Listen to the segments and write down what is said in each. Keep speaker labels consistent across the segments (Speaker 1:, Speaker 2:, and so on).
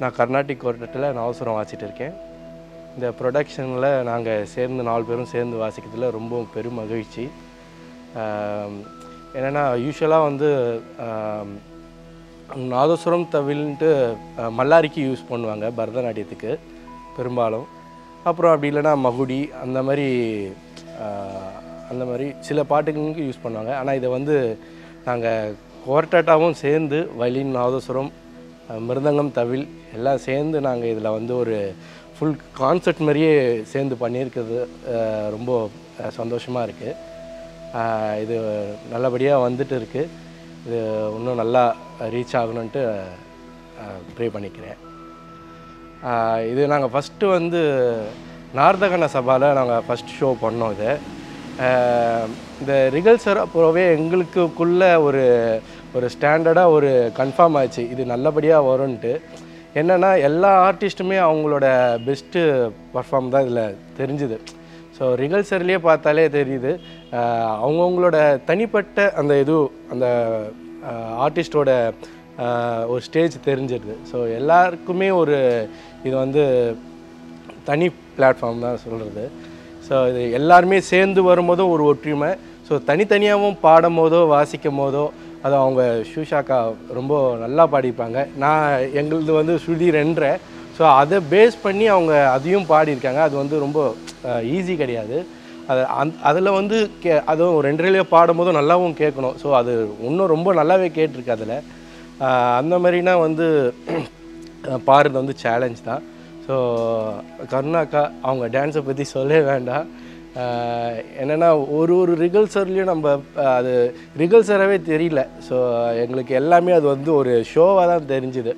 Speaker 1: நான் கர்நாடிக் குவார்டெட்டில் நாதஸ்வரம் வாசிட்டு இருக்கேன் இந்த ப்ரொடக்ஷனில் நாங்கள் சேர்ந்து நாலு பேரும் சேர்ந்து வாசிக்கிறதுல ரொம்ப பெரும் மகிழ்ச்சி ஆம், என்னென்னா யூஸ்வலாக வந்து ஆம், நாதஸ்வரம் தவில்ன்ட்டு அஹ், மல்லாரிக்கு யூஸ் பண்ணுவாங்க பரதநாட்டியத்துக்கு பெரும்பாலும் அப்புறம் அப்படி இல்லைன்னா மகுடி அந்த மாதிரி அஹ், அந்த மாதிரி சில பாட்டுகளுக்கு யூஸ் பண்ணுவாங்க ஆனால் இதை வந்து நாங்கள் குவார்டட்டாவும் சேர்ந்து வயலின் நாதஸ்வரம் அஹ், மிருதங்கம் தவில் எல்லாம் சேர்ந்து நாங்கள் இதில் வந்து ஒரு ஃபுல் கான்செர்ட் மாதிரியே சேர்ந்து பண்ணியிருக்கிறது அஹ், ரொம்ப சந்தோஷமாக இருக்குது ஆஹ் இது நல்லபடியாக வந்துட்டு இருக்குது இது இன்னும் நல்லா ரீச் ஆகணுன்ட்டு ப்ரே பண்ணிக்கிறேன் ஆஹ் இது நாங்கள் ஃபஸ்ட்டு வந்து நார்தகன சபாவில் நாங்கள் ஃபஸ்ட் ஷோ பண்ணோம் இது ஆஹ் இந்த ரிகல்சர் அப்புறவே எங்களுக்குள்ள ஒரு ஒரு ஸ்டாண்டர்டாக ஒரு கன்ஃபார்ம் ஆச்சு இது நல்லபடியாக வரும்ன்ட்டு என்னென்னா எல்லா ஆர்டிஸ்ட்டுமே அவங்களோட பெஸ்ட்டு பர்ஃபார்ம் தான் இதில் தெரிஞ்சுது ஸோ ரிகல்சர்லேயே பார்த்தாலே தெரியுது ஆஹ் அவங்கவங்களோட தனிப்பட்ட அந்த இது அந்த ஆர்டிஸ்டோட ஒரு ஸ்டேஜ் தெரிஞ்சிடுது ஸோ எல்லாருக்குமே ஒரு இது வந்து தனி பிளாட்ஃபார்ம் தான் சொல்கிறது ஸோ இது எல்லாருமே சேர்ந்து வரும்போதும் ஒரு ஒற்றுமை ஸோ தனித்தனியாகவும் பாடும் போதோ வாசிக்கும் போதோ அது அவங்க ஷூஷாக்கா ரொம்ப நல்லா பாடிப்பாங்க நான் எங்களுது வந்து ஸ்ருதி ரெண்டரை ஸோ அதை பேஸ் பண்ணி அவங்க அதையும் பாடியிருக்காங்க அது வந்து ரொம்ப ஈஸி கிடையாது அது அந் அதில் வந்து கே அதுவும் ரெண்டரையிலே பாடும்போதும் நல்லாவும் கேட்கணும் ஸோ அது இன்னும் ரொம்ப நல்லாவே கேட்டிருக்கு அதில் அந்த மாதிரினா வந்து பாடுறது வந்து சேலஞ்ச் தான் ஸோ கருணாக்கா அவங்க டான்ஸை பற்றி சொல்லவே வேண்டாம் ஆஹ் என்னன்னா ஒரு ஒரு ரிகல்சர்லேயும் நம்ம ஆஹ் அது ரிகல்சராகவே தெரியல ஸோ எங்களுக்கு எல்லாமே அது வந்து ஒரு ஷோவாக தான் தெரிஞ்சுது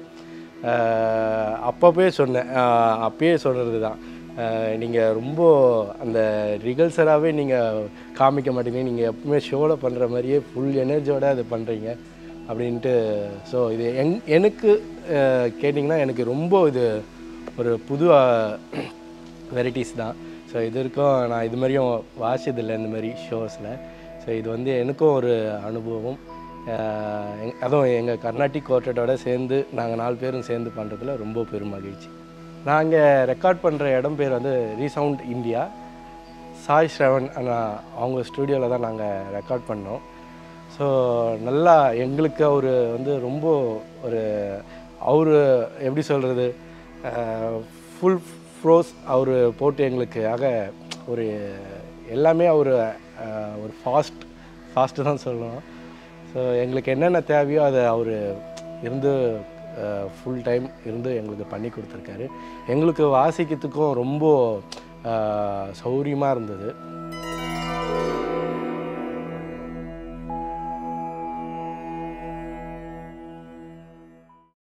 Speaker 1: ஆஹ் அப்பப்பவே சொன்னேன் ஆஹ் அப்பயே சொன்னது தான் நீங்கள் ரொம்ப அந்த ரிகல்சராகவே நீங்கள் காமிக்க மாட்டீங்க நீங்கள் எப்பவுமே ஷோவில் பண்ணுற மாதிரியே ஃபுல் எனர்ஜியோட அது பண்ணுறீங்க அப்படின்ட்டு ஸோ இது எங் எனக்கு ஆஹ் கேட்டிங்கன்னா எனக்கு ரொம்ப இது ஒரு புது வெரைட்டிஸ் தான் ஸோ இது வரைக்கும் நான் இது மாதிரியும் வாசியதில்லை இந்த மாதிரி ஷோஸில் ஸோ இது வந்து எனக்கும் ஒரு அனுபவம் ஆஹ் எங்- அதுவும் எங்கள் கர்நாடிக் குவார்ட்டட்டோட சேர்ந்து நாங்கள் நாலு பேரும் சேர்ந்து பண்ணுறதுல ரொம்ப பெரும் மகிழ்ச்சி நாங்கள் ரெக்கார்ட் பண்ணுற இடம் பேர் வந்து ரீசவுண்ட் இந்தியா சாய் ஸ்ரவன் அண்ணா அவங்க ஸ்டூடியோவில் தான் நாங்கள் ரெக்கார்ட் பண்ணோம் ஸோ நல்லா எங்களுக்கு அவர் வந்து ரொம்ப ஒரு அவர் எப்படி சொல்கிறது ஃபுல் ஃப்ரோஸ் அவர் போட்டு எங்களுக்காக ஒரு எல்லாமே அவர் ஒரு ஃபாஸ்ட் ஃபாஸ்ட்டு தான் சொல்லணும் ஸோ எங்களுக்கு என்னென்ன தேவையோ அதை அவர் இருந்து ஃபுல் டைம் இருந்து எங்களுக்கு பண்ணி கொடுத்துருக்காரு எங்களுக்கு வாசிக்கிறதுக்கும் ரொம்ப சௌரியமாக இருந்தது